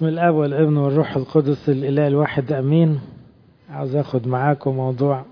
بسم الاب والابن والروح القدس الاله الواحد امين عاوز اخد معاكم موضوع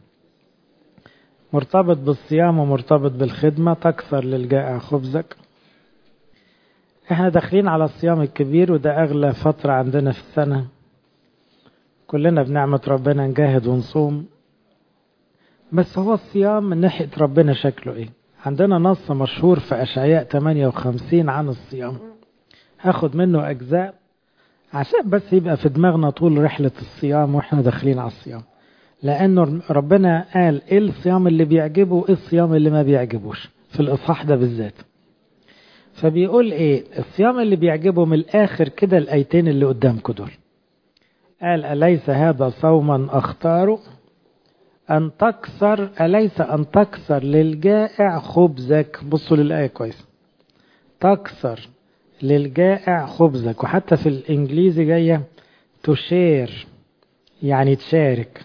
مرتبط بالصيام ومرتبط بالخدمة تكثر للجائع خبزك احنا داخلين على الصيام الكبير وده اغلى فترة عندنا في السنة كلنا بنعمة ربنا نجاهد ونصوم بس هو الصيام من ناحية ربنا شكله ايه عندنا نص مشهور في اشعياء 58 عن الصيام هاخد منه اجزاء عشان بس يبقى في دماغنا طول رحلة الصيام واحنا داخلين على الصيام لانه ربنا قال ايه الصيام اللي بيعجبه وايه الصيام اللي ما بيعجبوش في الاصحاح ده بالذات فبيقول ايه الصيام اللي بيعجبه من الاخر كده الايتين اللي قدامكم دول قال اليس هذا صوما اختاره ان تكسر اليس ان تكسر للجائع خبزك بصوا للايه كويس تكسر للجائع خبزك وحتى في الانجليزي جايه تشير يعني تشارك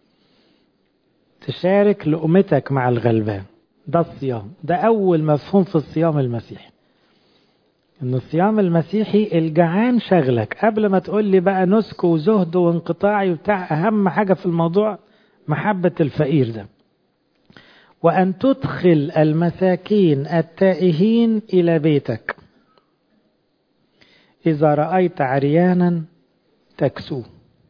تشارك لقمتك مع الغلبان ده الصيام ده اول مفهوم في الصيام المسيحي ان الصيام المسيحي الجعان شغلك قبل ما تقول لي بقى نسك وزهد وانقطاعي وبتاع اهم حاجه في الموضوع محبه الفقير ده وان تدخل المساكين التائهين الى بيتك إذا رأيت عريانا تكسوه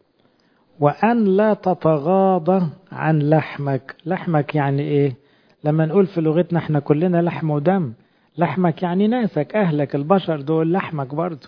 وأن لا تتغاضى عن لحمك لحمك يعني إيه لما نقول في لغتنا احنا كلنا لحم ودم لحمك يعني ناسك أهلك البشر دول لحمك برضه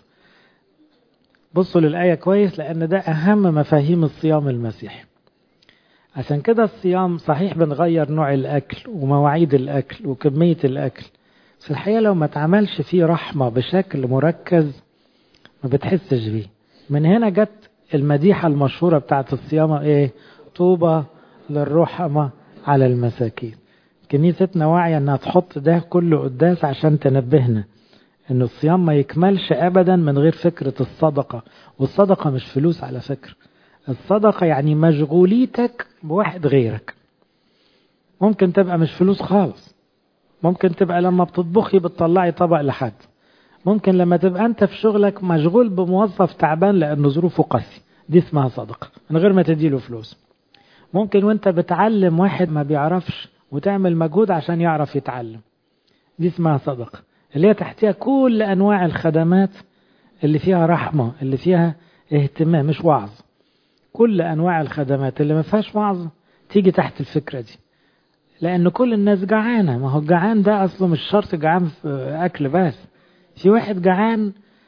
بصوا للآية كويس لأن ده أهم مفاهيم الصيام المسيحي عشان كده الصيام صحيح بنغير نوع الأكل ومواعيد الأكل وكمية الأكل بس الحقيقة لو ما تعملش فيه رحمة بشكل مركز ما بتحسش بيه من هنا جت المديحة المشهورة بتاعت الصيام ايه طوبى للرحمة على المساكين كنيستنا واعية انها تحط ده كله قداس عشان تنبهنا ان الصيام ما يكملش ابدا من غير فكرة الصدقة والصدقة مش فلوس على فكرة الصدقة يعني مشغوليتك بواحد غيرك ممكن تبقى مش فلوس خالص ممكن تبقى لما بتطبخي بتطلعي طبق لحد ممكن لما تبقى انت في شغلك مشغول بموظف تعبان لانه ظروفه قاسي دي اسمها صدقه من غير ما تديله فلوس ممكن وانت بتعلم واحد ما بيعرفش وتعمل مجهود عشان يعرف يتعلم دي اسمها صدقه اللي هي تحتها كل انواع الخدمات اللي فيها رحمه اللي فيها اهتمام مش وعظ كل انواع الخدمات اللي ما فيهاش وعظ تيجي تحت الفكره دي لان كل الناس جعانه ما هو الجعان ده اصله مش شرط جعان في اكل بس في واحد جعان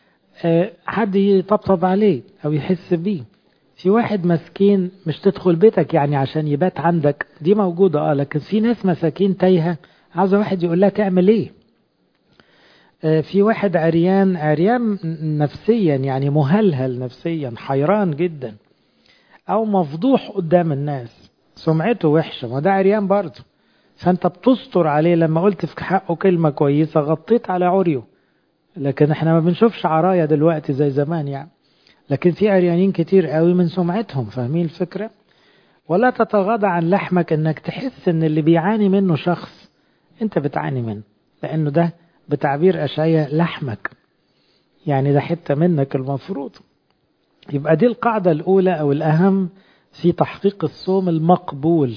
حد يطبطب عليه او يحس بيه في واحد مسكين مش تدخل بيتك يعني عشان يبات عندك دي موجودة اه لكن في ناس مساكين تايهة عاوزة واحد يقول لها تعمل ايه في واحد عريان عريان نفسيا يعني مهلهل نفسيا حيران جدا او مفضوح قدام الناس سمعته وحشة ما ده عريان برضه فانت بتستر عليه لما قلت في حقه كلمة كويسة غطيت على عريه لكن احنا ما بنشوفش عرايا دلوقتي زي زمان يعني لكن في عريانين كتير قوي من سمعتهم فاهمين الفكرة ولا تتغاضى عن لحمك انك تحس ان اللي بيعاني منه شخص انت بتعاني منه لانه ده بتعبير اشعياء لحمك يعني ده حتة منك المفروض يبقى دي القاعدة الاولى او الاهم في تحقيق الصوم المقبول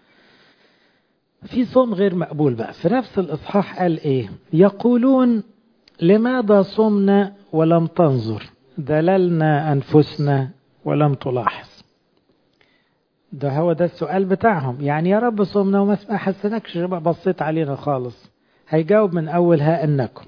في صوم غير مقبول بقى في نفس الاصحاح قال ايه يقولون لماذا صمنا ولم تنظر دللنا أنفسنا ولم تلاحظ ده هو ده السؤال بتاعهم يعني يا رب صمنا وما حسنكش بصيت علينا خالص هيجاوب من أول ها إنكم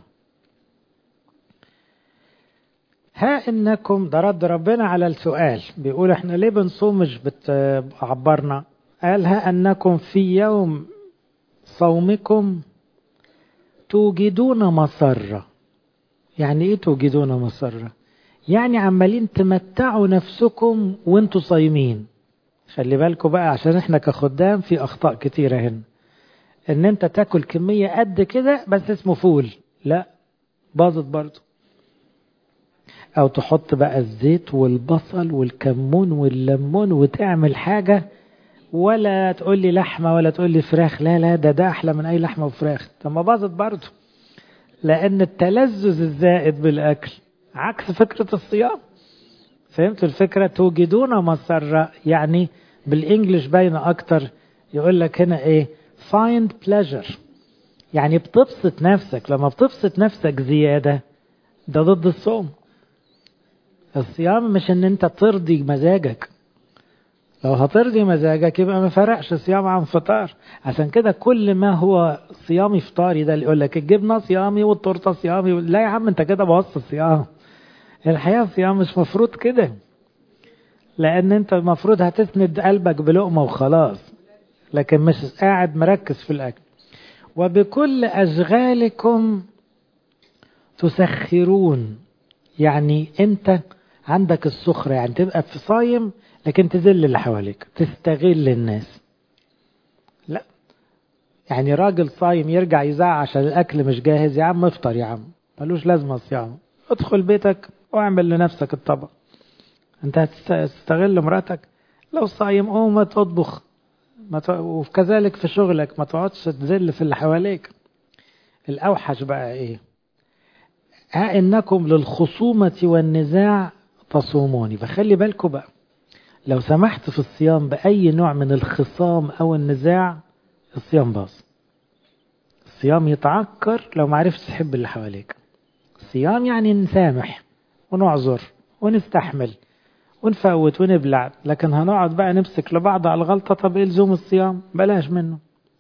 ها إنكم ده رد ربنا على السؤال بيقول احنا ليه بنصوم مش بتعبرنا قال ها أنكم في يوم صومكم توجدون مسره يعني ايه توجدون مسرة يعني عمالين تمتعوا نفسكم وانتوا صايمين خلي بالكم بقى عشان احنا كخدام في اخطاء كتيرة هنا ان انت تاكل كمية قد كده بس اسمه فول لا باظت برضه او تحط بقى الزيت والبصل والكمون والليمون وتعمل حاجة ولا تقول لي لحمة ولا تقول لي فراخ لا لا ده ده احلى من اي لحمة وفراخ طب ما باظت برضه لأن التلذذ الزائد بالأكل عكس فكرة الصيام فهمتوا الفكرة توجدون مسرة يعني بالإنجلش باينة أكتر يقول لك هنا إيه find pleasure يعني بتبسط نفسك لما بتبسط نفسك زيادة ده ضد الصوم الصيام مش ان انت ترضي مزاجك لو هترضي مزاجك يبقى ما فرقش صيام عن فطار عشان كده كل ما هو صيامي فطاري ده اللي يقول لك الجبنه صيامي والتورته صيامي لا يا عم انت كده بوظت الصيام الحقيقه الصيام مش مفروض كده لان انت المفروض هتسند قلبك بلقمه وخلاص لكن مش قاعد مركز في الاكل وبكل اشغالكم تسخرون يعني انت عندك السخرة يعني تبقى في صايم لكن تذل اللي حواليك تستغل الناس لا يعني راجل صايم يرجع يزعق عشان الاكل مش جاهز يا عم افطر يا عم ملوش لازمه الصيام ادخل بيتك واعمل لنفسك الطبق انت هتستغل مراتك لو صايم قوم تطبخ وكذلك في شغلك ما تقعدش تذل في اللي حواليك الاوحش بقى ايه ها انكم للخصومه والنزاع تصومون فخلي بالكم بقى لو سمحت في الصيام بأي نوع من الخصام أو النزاع الصيام باظ الصيام يتعكر لو ما عرفتش تحب اللي حواليك الصيام يعني نسامح ونعذر ونستحمل ونفوت ونبلع لكن هنقعد بقى نمسك لبعض على الغلطة طب ايه لزوم الصيام بلاش منه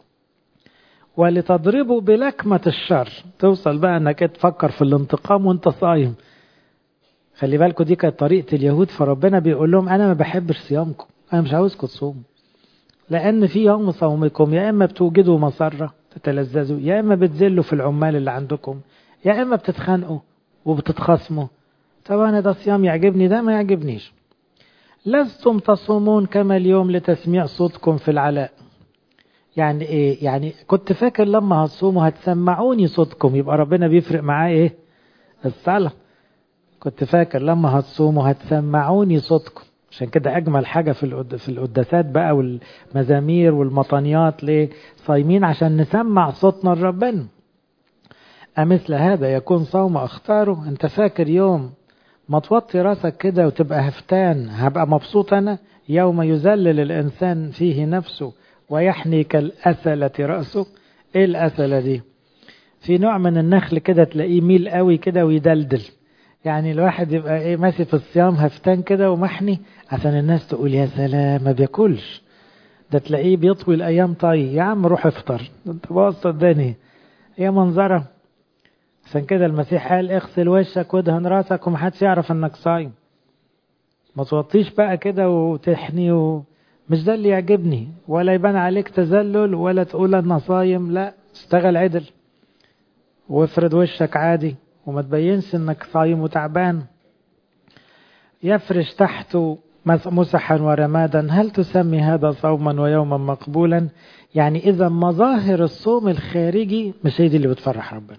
ولتضربوا بلكمة الشر توصل بقى انك تفكر في الانتقام وانت صايم خلي بالكم دي كانت طريقة اليهود فربنا بيقول لهم أنا ما بحبش صيامكم أنا مش عاوزكم تصوموا لأن في يوم صومكم يا إما بتوجدوا مسرة تتلذذوا يا إما بتذلوا في العمال اللي عندكم يا إما بتتخانقوا وبتتخاصموا طب أنا ده صيام يعجبني ده ما يعجبنيش لستم تصومون كما اليوم لتسميع صوتكم في العلاء يعني ايه يعني كنت فاكر لما هتصوموا هتسمعوني صوتكم يبقى ربنا بيفرق معاه ايه الصلاه كنت فاكر لما هتصوموا هتسمعوني صوتكم عشان كده اجمل حاجه في في القداسات بقى والمزامير والمطانيات ليه صايمين عشان نسمع صوتنا لربنا أمثل هذا يكون صوم أختاره أنت فاكر يوم ما توطي راسك كده وتبقى هفتان هبقى مبسوط أنا يوم يذلل الإنسان فيه نفسه ويحني كالأسلة رأسه إيه الأسلة دي في نوع من النخل كده تلاقيه ميل قوي كده ويدلدل يعني الواحد يبقى ايه ماشي في الصيام هفتان كده ومحني عشان الناس تقول يا سلام ما بياكلش ده تلاقيه بيطوي الايام طي يا عم روح افطر ده انت باظ الدنيا هي منظره عشان كده المسيح قال اغسل وشك وادهن راسك ومحدش يعرف انك صايم ما توطيش بقى كده وتحني و... مش ده اللي يعجبني ولا يبان عليك تذلل ولا تقول انا صايم لا اشتغل عدل وافرد وشك عادي وما تبينش انك صايم وتعبان يفرش تحته مسحا ورمادا هل تسمي هذا صوما ويوما مقبولا يعني اذا مظاهر الصوم الخارجي مش هي دي اللي بتفرح ربنا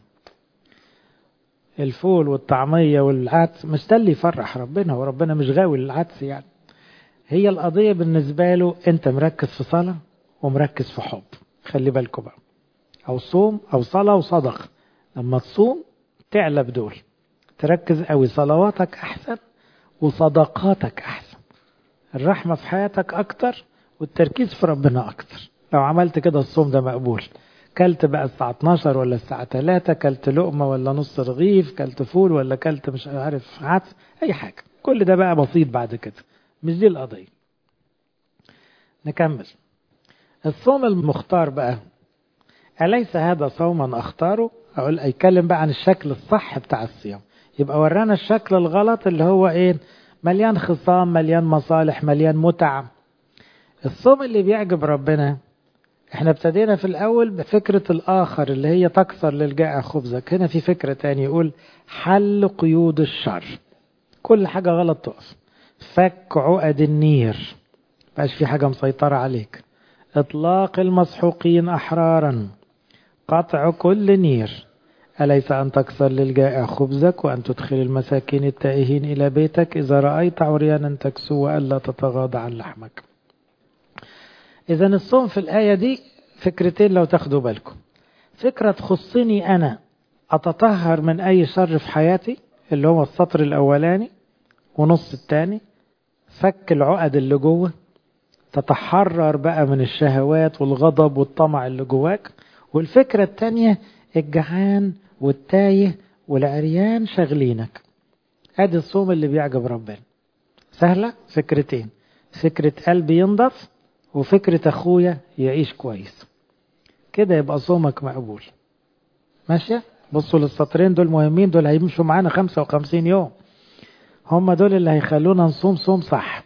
الفول والطعميه والعدس مش ده اللي يفرح ربنا وربنا مش غاوي العدس يعني هي القضيه بالنسبه له انت مركز في صلاه ومركز في حب خلي بالكم بقى او صوم او صلاه وصدق لما تصوم تعلى بدول تركز قوي صلواتك احسن وصدقاتك احسن الرحمة في حياتك اكتر والتركيز في ربنا اكتر لو عملت كده الصوم ده مقبول كلت بقى الساعة 12 ولا الساعة 3 كلت لقمة ولا نص رغيف كلت فول ولا كلت مش عارف عدس اي حاجة كل ده بقى بسيط بعد كده مش دي القضية نكمل الصوم المختار بقى أليس هذا صوما أختاره أقول يتكلم بقى عن الشكل الصح بتاع الصيام يبقى ورانا الشكل الغلط اللي هو ايه مليان خصام مليان مصالح مليان متع الصوم اللي بيعجب ربنا احنا ابتدينا في الاول بفكرة الاخر اللي هي تكسر للجائع خبزك هنا في فكرة تاني يقول حل قيود الشر كل حاجة غلط تقف فك عقد النير بقاش في حاجة مسيطرة عليك اطلاق المسحوقين احرارا قطع كل نير أليس أن تكسر للجائع خبزك وأن تدخل المساكين التائهين إلى بيتك إذا رأيت عريانا تكسو وألا تتغاضى عن لحمك إذا الصوم في الآية دي فكرتين لو تاخدوا بالكم فكرة تخصني أنا أتطهر من أي شر في حياتي اللي هو السطر الأولاني ونص التاني فك العقد اللي جوه تتحرر بقى من الشهوات والغضب والطمع اللي جواك والفكرة التانية الجعان والتايه والعريان شاغلينك ادي الصوم اللي بيعجب ربنا سهلة فكرتين فكرة قلبي ينضف وفكرة اخويا يعيش كويس كده يبقى صومك مقبول ماشية بصوا للسطرين دول مهمين دول هيمشوا معانا 55 يوم هم دول اللي هيخلونا نصوم صوم صح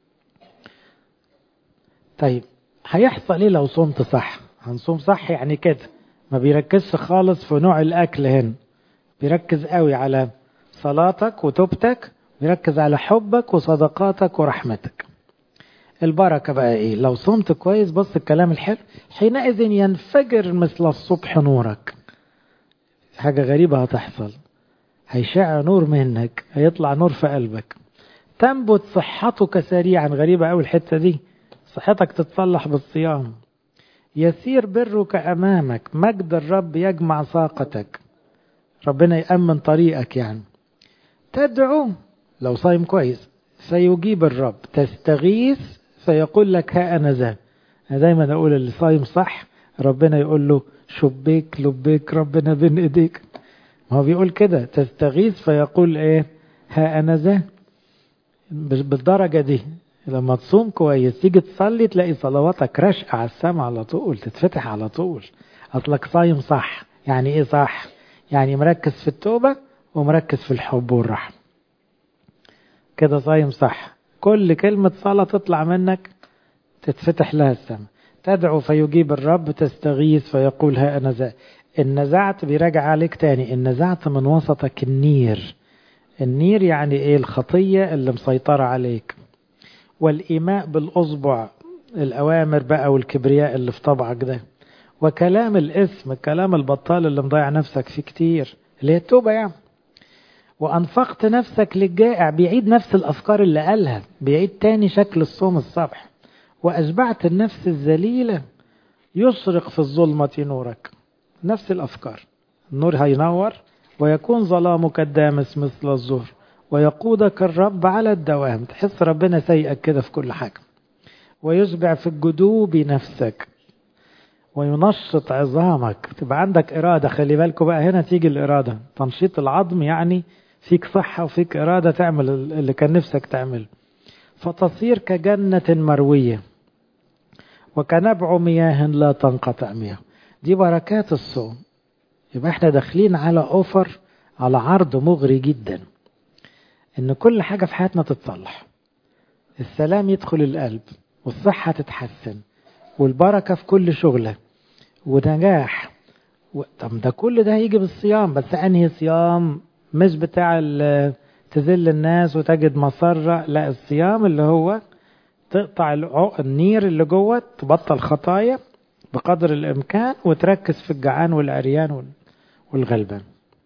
طيب هيحصل ايه لو صمت صح هنصوم صح يعني كده ما بيركزش خالص في نوع الاكل هنا بيركز قوي على صلاتك وتوبتك بيركز على حبك وصدقاتك ورحمتك البركة بقى ايه لو صمت كويس بص الكلام الحلو حينئذ ينفجر مثل الصبح نورك حاجة غريبة هتحصل هيشع نور منك هيطلع نور في قلبك تنبت صحتك سريعا غريبة أوي الحتة دي صحتك تتصلح بالصيام يسير برك أمامك مجد الرب يجمع ساقتك ربنا يأمن طريقك يعني تدعو لو صايم كويس سيجيب الرب تستغيث فيقول لك ها أنا ذا أنا دايما أقول اللي صايم صح ربنا يقول له شبيك لبيك ربنا بين إيديك ما هو بيقول كده تستغيث فيقول إيه ها أنا ذا بالدرجة دي لما تصوم كويس تيجي تصلي تلاقي صلواتك رشقة على السماء على طول تتفتح على طول أصلك صايم صح يعني إيه صح يعني مركز في التوبة ومركز في الحب والرحمة كده صايم صح كل كلمة صلاة تطلع منك تتفتح لها السماء تدعو فيجيب الرب تستغيث فيقول ها أنا ذا إن نزعت بيراجع عليك تاني إن نزعت من وسطك النير النير يعني إيه الخطية اللي مسيطرة عليك والإيماء بالأصبع الأوامر بقى والكبرياء اللي في طبعك ده وكلام الاسم الكلام البطال اللي مضيع نفسك فيه كتير اللي هي التوبة يعني وأنفقت نفسك للجائع بيعيد نفس الأفكار اللي قالها بيعيد تاني شكل الصوم الصبح وأشبعت النفس الذليلة يشرق في الظلمة نورك نفس الأفكار النور هينور ويكون ظلامك الدامس مثل الظهر ويقودك الرب على الدوام تحس ربنا سيئك كده في كل حاجة ويشبع في الجدوب نفسك وينشط عظامك تبقى عندك إرادة خلي بالكوا بقى هنا تيجي الإرادة تنشيط العظم يعني فيك صحة وفيك إرادة تعمل اللي كان نفسك تعمله فتصير كجنة مروية وكنبع مياه لا تنقطع مياه دي بركات الصوم يبقى احنا داخلين على اوفر على عرض مغري جدا ان كل حاجة في حياتنا تتصلح السلام يدخل القلب والصحة تتحسن والبركة في كل شغلة ونجاح و... طب ده كل ده هيجي بالصيام بس انهي صيام مش بتاع تذل الناس وتجد مسرة لا الصيام اللي هو تقطع النير اللي جوه تبطل خطايا بقدر الإمكان وتركز في الجعان والعريان والغلبان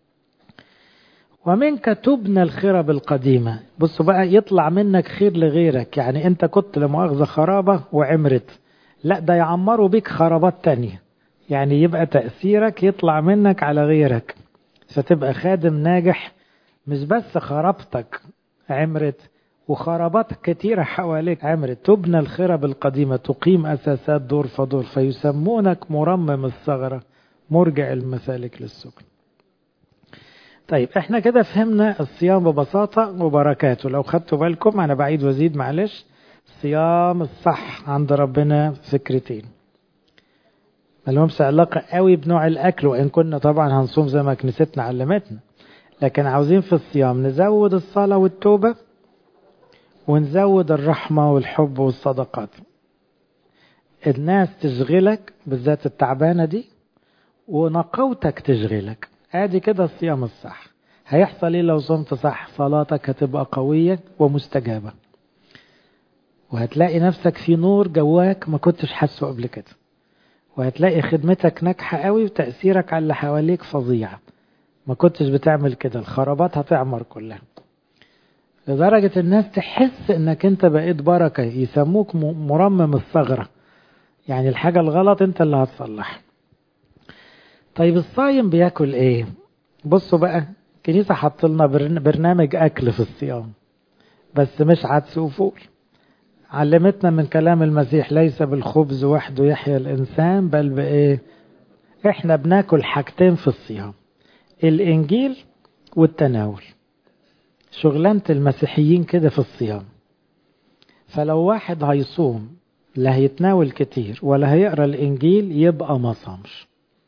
ومنك تبنى الخرب القديمة بصوا بقى يطلع منك خير لغيرك يعني انت كنت لمؤاخذة خرابة وعمرت لا ده يعمروا بيك خرابات تانية يعني يبقى تأثيرك يطلع منك على غيرك فتبقى خادم ناجح مش بس خرابتك عمرت وخرابات كتيرة حواليك عمرت تبنى الخرب القديمة تقيم أساسات دور فدور فيسمونك مرمم الثغرة مرجع المسالك للسكن طيب احنا كده فهمنا الصيام ببساطة وبركاته لو خدتوا بالكم انا بعيد وزيد معلش صيام الصح عند ربنا فكرتين ملهمش علاقة قوي بنوع الأكل وإن كنا طبعا هنصوم زي ما كنيستنا علمتنا لكن عاوزين في الصيام نزود الصلاة والتوبة ونزود الرحمة والحب والصدقات الناس تشغلك بالذات التعبانة دي ونقوتك تشغلك ادي كده الصيام الصح هيحصل ايه لو صمت صح صلاتك هتبقى قوية ومستجابة وهتلاقي نفسك في نور جواك ما كنتش حاسه قبل كده وهتلاقي خدمتك ناجحة قوي وتأثيرك على اللي حواليك فظيع ما كنتش بتعمل كده الخرابات هتعمر كلها لدرجة الناس تحس انك انت بقيت بركة يسموك مرمم الثغرة يعني الحاجة الغلط انت اللي هتصلحها طيب الصايم بياكل ايه بصوا بقى الكنيسة حط لنا برنامج أكل في الصيام بس مش عدس وفول علمتنا من كلام المسيح ليس بالخبز وحده يحيا الإنسان بل بإيه إحنا بناكل حاجتين في الصيام الإنجيل والتناول شغلانة المسيحيين كده في الصيام فلو واحد هيصوم لا هيتناول كتير ولا هيقرا الإنجيل يبقى ما صامش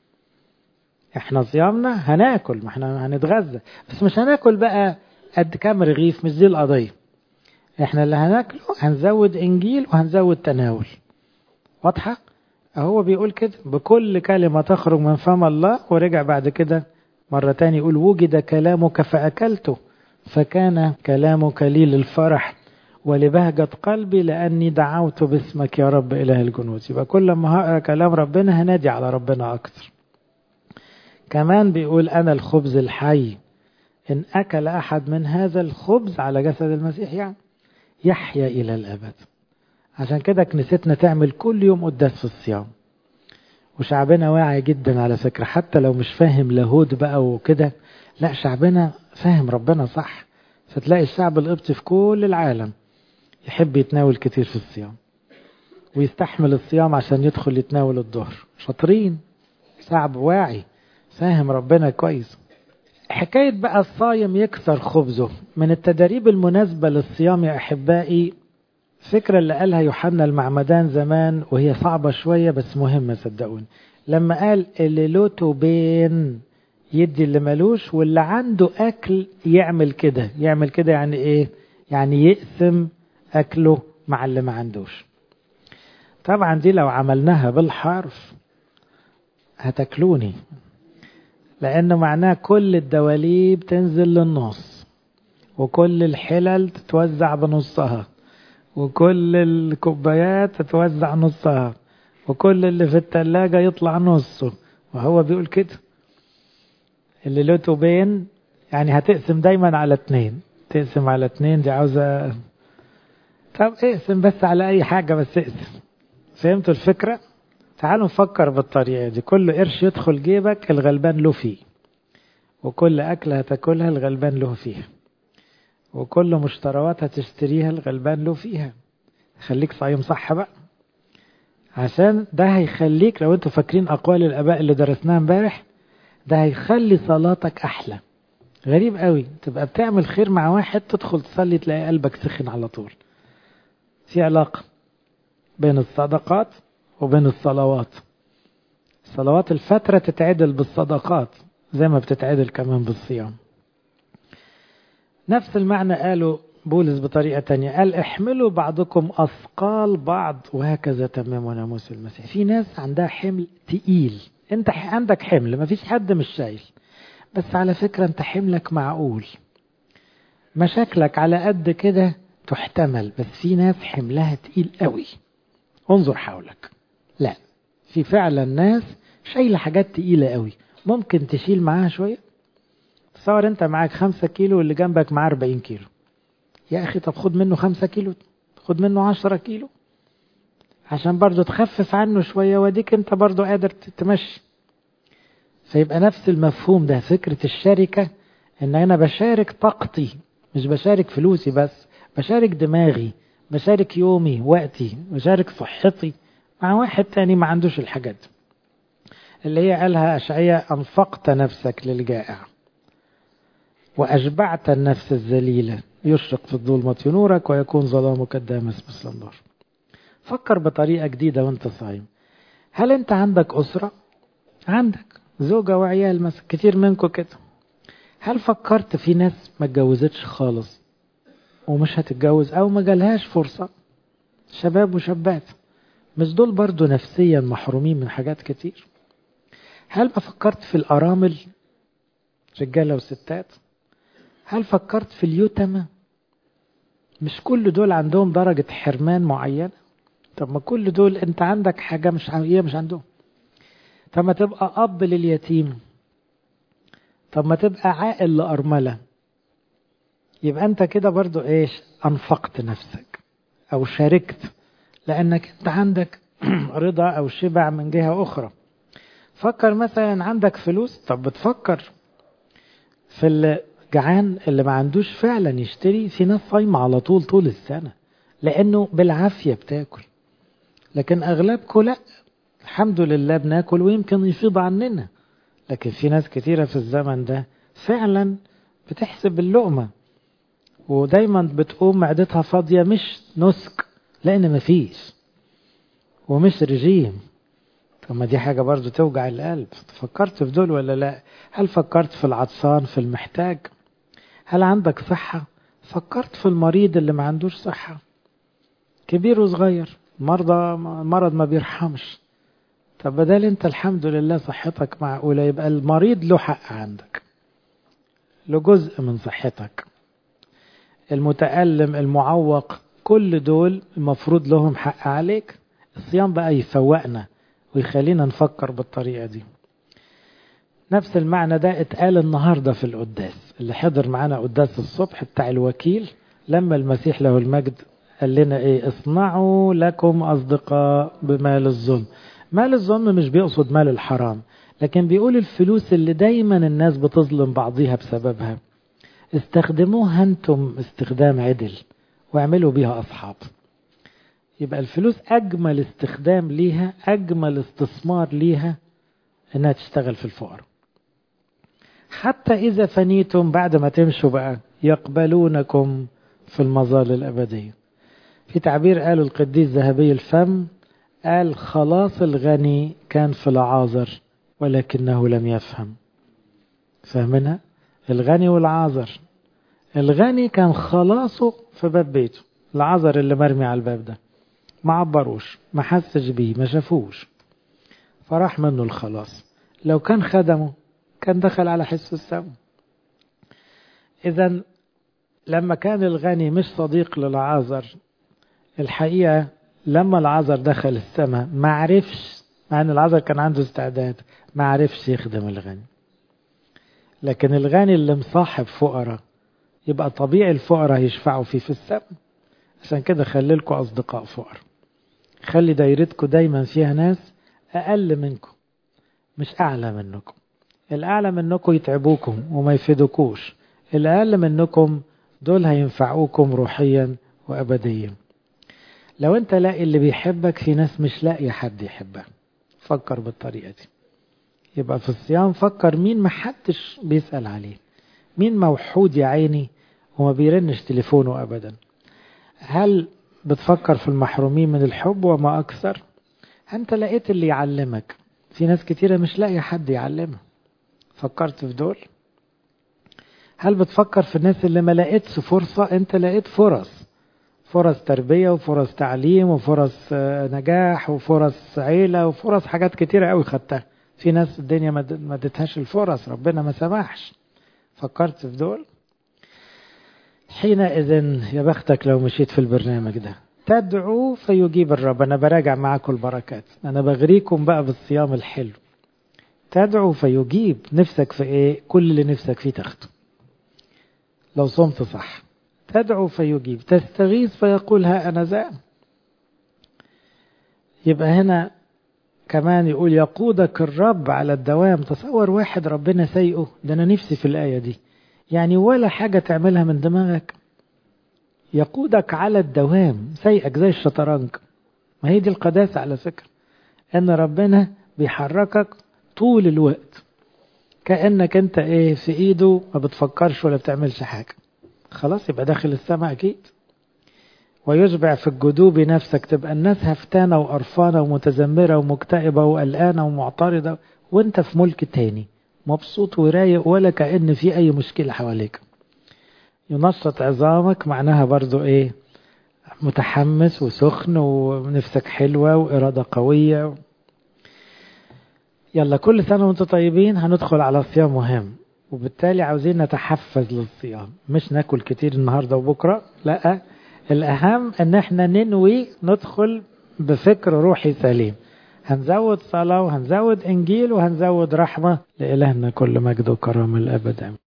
احنا صيامنا هناكل ما احنا هنتغذى بس مش هناكل بقى قد كام رغيف مش دي القضية احنا اللي هناكله هنزود انجيل وهنزود تناول واضحة هو بيقول كده بكل كلمة تخرج من فم الله ورجع بعد كده مرة تاني يقول وجد كلامك فأكلته فكان كلامك لي للفرح ولبهجة قلبي لأني دعوت باسمك يا رب إله الجنود يبقى كل ما هقرأ كلام ربنا هنادي على ربنا أكتر كمان بيقول أنا الخبز الحي إن أكل أحد من هذا الخبز على جسد المسيح يعني يحيا إلى الأبد عشان كده كنيستنا تعمل كل يوم قداس في الصيام وشعبنا واعي جدا على فكرة حتى لو مش فاهم لاهود بقى وكده لا شعبنا فاهم ربنا صح فتلاقي الشعب القبطي في كل العالم يحب يتناول كتير في الصيام ويستحمل الصيام عشان يدخل يتناول الظهر شاطرين شعب واعي فاهم ربنا كويس حكاية بقى الصايم يكسر خبزه من التدريب المناسبة للصيام يا أحبائي فكرة اللي قالها يوحنا المعمدان زمان وهي صعبة شوية بس مهمة صدقوني لما قال اللي له توبين يدي اللي ملوش واللي عنده أكل يعمل كده يعمل كده يعني إيه يعني يقسم أكله مع اللي ما عندوش طبعا دي لو عملناها بالحرف هتاكلوني لأنه معناه كل الدواليب تنزل للنص وكل الحلل تتوزع بنصها وكل الكوبايات تتوزع نصها وكل اللي في التلاجة يطلع نصه وهو بيقول كده اللي له توبين يعني هتقسم دايما على اتنين تقسم على اتنين دي عاوزة طب اقسم بس على اي حاجة بس اقسم فهمتوا الفكرة تعالوا نفكر بالطريقة دي كل قرش يدخل جيبك الغلبان له فيه وكل أكلة هتاكلها الغلبان له فيها وكل مشتروات هتشتريها الغلبان له فيها خليك صايم صح بقى عشان ده هيخليك لو انتوا فاكرين أقوال الآباء اللي درسناها امبارح ده هيخلي صلاتك أحلى غريب قوي تبقى بتعمل خير مع واحد تدخل تصلي تلاقي قلبك سخن على طول في علاقة بين الصدقات وبين الصلوات صلوات الفترة تتعدل بالصدقات زي ما بتتعدل كمان بالصيام نفس المعنى قاله بولس بطريقة تانية قال احملوا بعضكم أثقال بعض وهكذا تمموا ناموس المسيح في ناس عندها حمل تقيل انت عندك حمل مفيش حد مش شايل بس على فكرة انت حملك معقول مشاكلك على قد كده تحتمل بس في ناس حملها تقيل قوي انظر حولك لا في فعلا ناس شايلة حاجات تقيلة قوي ممكن تشيل معاها شوية تصور انت معاك خمسة كيلو واللي جنبك معاه 40 كيلو يا اخي طب خد منه خمسة كيلو خد منه عشرة كيلو عشان برضو تخفف عنه شوية وديك انت برضو قادر تمشي فيبقى نفس المفهوم ده فكرة الشركة ان انا بشارك طاقتي مش بشارك فلوسي بس بشارك دماغي بشارك يومي وقتي بشارك صحتي مع واحد تاني ما عندوش الحاجات اللي هي قالها أشعية أنفقت نفسك للجائع وأشبعت النفس الذليلة يشرق في الظلمة نورك ويكون ظلامك الدامس مثل النار فكر بطريقة جديدة وانت صايم هل انت عندك أسرة؟ عندك زوجة وعيال مثلا كتير منكم كده هل فكرت في ناس ما اتجوزتش خالص ومش هتتجوز او ما جالهاش فرصة شباب وشابات مش دول برضو نفسيا محرومين من حاجات كتير هل ما فكرت في الأرامل رجالة وستات هل فكرت في اليتامى مش كل دول عندهم درجة حرمان معينة طب ما كل دول انت عندك حاجة مش هي مش عندهم طب ما تبقى أب لليتيم طب ما تبقى عائل لأرملة يبقى انت كده برضو ايش انفقت نفسك او شاركت لانك انت عندك رضا او شبع من جهة اخرى فكر مثلا عندك فلوس طب بتفكر في اللي جعان اللي ما عندوش فعلا يشتري في ناس صايمة على طول طول السنة لأنه بالعافية بتاكل لكن أغلبكم لا الحمد لله بناكل ويمكن يفيض عننا لكن في ناس كتيرة في الزمن ده فعلا بتحسب اللقمة ودايما بتقوم معدتها فاضية مش نسك لأن مفيش ومش رجيم طب ما دي حاجة برضو توجع القلب فكرت في دول ولا لا هل فكرت في العطسان في المحتاج هل عندك صحة فكرت في المريض اللي ما عندوش صحة كبير وصغير مرضى مرض ما بيرحمش طب بدل انت الحمد لله صحتك معقولة يبقى المريض له حق عندك له جزء من صحتك المتألم المعوق كل دول المفروض لهم حق عليك الصيام بقى يفوقنا ويخلينا نفكر بالطريقة دي نفس المعنى ده اتقال النهاردة في القداس اللي حضر معانا قداس الصبح بتاع الوكيل لما المسيح له المجد قال لنا ايه اصنعوا لكم اصدقاء بمال الظلم مال الظلم مش بيقصد مال الحرام لكن بيقول الفلوس اللي دايما الناس بتظلم بعضيها بسببها استخدموها انتم استخدام عدل واعملوا بيها اصحاب يبقى الفلوس اجمل استخدام ليها اجمل استثمار ليها انها تشتغل في الفقر حتى اذا فنيتم بعد ما تمشوا بقى يقبلونكم في المظال الابديه في تعبير قاله القديس ذهبي الفم قال خلاص الغني كان في العازر ولكنه لم يفهم فاهمينها الغني والعازر الغني كان خلاصه في باب بيته العذر اللي مرمي على الباب ده ما عبروش ما حسش بيه ما شافوش فراح منه الخلاص لو كان خدمه كان دخل على حس السم اذا لما كان الغني مش صديق للعازر الحقيقة لما العذر دخل السماء ما عرفش مع ان العذر كان عنده استعداد ما عرفش يخدم الغني لكن الغني اللي مصاحب فقراء يبقى طبيعي الفقراء يشفعوا فيه في السماء عشان كده خلي لكم اصدقاء فقراء خلي دايرتكم دايما فيها ناس اقل منكم مش اعلى منكم الاعلى منكم يتعبوكم وما يفيدوكوش الاقل منكم دول هينفعوكم روحيا وابديا لو انت لاقي اللي بيحبك في ناس مش لاقي حد يحبها فكر بالطريقة دي يبقى في الصيام فكر مين محدش بيسأل عليه مين موحود يا عيني وما بيرنش تليفونه أبدا هل بتفكر في المحرومين من الحب وما أكثر أنت لقيت اللي يعلمك في ناس كتيرة مش لاقي حد يعلمها فكرت في دول هل بتفكر في الناس اللي ما لقيتش فرصة أنت لقيت فرص فرص تربية وفرص تعليم وفرص نجاح وفرص عيلة وفرص حاجات كتيرة قوي خدتها في ناس الدنيا ما ادتهاش الفرص ربنا ما سمحش فكرت في دول حينئذ يا بختك لو مشيت في البرنامج ده تدعو فيجيب الرب انا براجع معاكم البركات انا بغريكم بقى بالصيام الحلو تدعو فيجيب نفسك في ايه كل اللي نفسك فيه تاخده لو صمت صح تدعو فيجيب تستغيث فيقول ها أنا ذا يبقى هنا كمان يقول يقودك الرب على الدوام تصور واحد ربنا سيئه ده أنا نفسي في الآية دي يعني ولا حاجة تعملها من دماغك يقودك على الدوام سيئك زي الشطرنج ما هي دي القداسة على فكرة أن ربنا بيحركك طول الوقت كأنك أنت إيه في إيده ما بتفكرش ولا بتعملش حاجة خلاص يبقى داخل السماء أكيد ويشبع في الجدوب نفسك تبقى الناس هفتانة وقرفانة ومتذمرة ومكتئبة وقلقانة ومعترضة وانت في ملك تاني مبسوط ورايق ولا كأن في أي مشكلة حواليك ينشط عظامك معناها برضو ايه متحمس وسخن ونفسك حلوة وإرادة قوية يلا كل سنة وانتم طيبين هندخل على صيام مهم وبالتالي عاوزين نتحفز للصيام مش ناكل كتير النهاردة وبكرة لا الأهم ان احنا ننوي ندخل بفكر روحي سليم هنزود صلاة وهنزود إنجيل وهنزود رحمة لإلهنا كل مجد وكرم الأبد